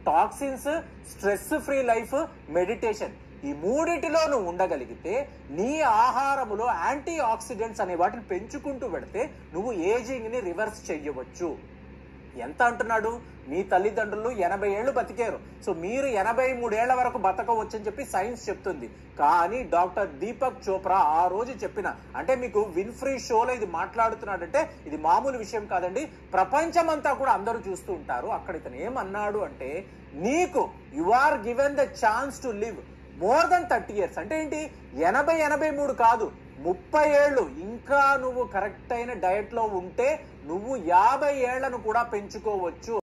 toxins stress free life meditation ఈ మూడిటిలో నువ్వు ఉండగలిగితే నీ ఆహారములో యాంటీ ఆక్సిడెంట్స్ అనే వాటిని పెంచుకుంటూ పెడితే నువ్వు ఏజింగ్ ని రివర్స్ చెయ్యవచ్చు ఎంత అంటున్నాడు మీ తల్లిదండ్రులు ఎనభై ఏళ్ళు బతికారు సో మీరు ఎనభై మూడేళ్ల వరకు బతకవచ్చని చెప్పి సైన్స్ చెప్తుంది కానీ డాక్టర్ దీపక్ చోప్రా ఆ రోజు చెప్పిన అంటే మీకు విన్ఫ్రీ షోలో ఇది మాట్లాడుతున్నాడంటే ఇది మామూలు విషయం కాదండి ప్రపంచమంతా కూడా అందరూ చూస్తూ ఉంటారు అక్కడ ఇతను ఏమన్నాడు అంటే నీకు you are given the chance to live more than thirty years అంటే ఏంటి ఎనభై ఎనభై మూడు కాదు ముప్పై ఏళ్ళు ఇంకా నువ్వు కరెక్ట్ అయిన డయట్ లో ఉంటే నువ్వు యాభై ఏళ్లను కూడా పెంచుకోవచ్చు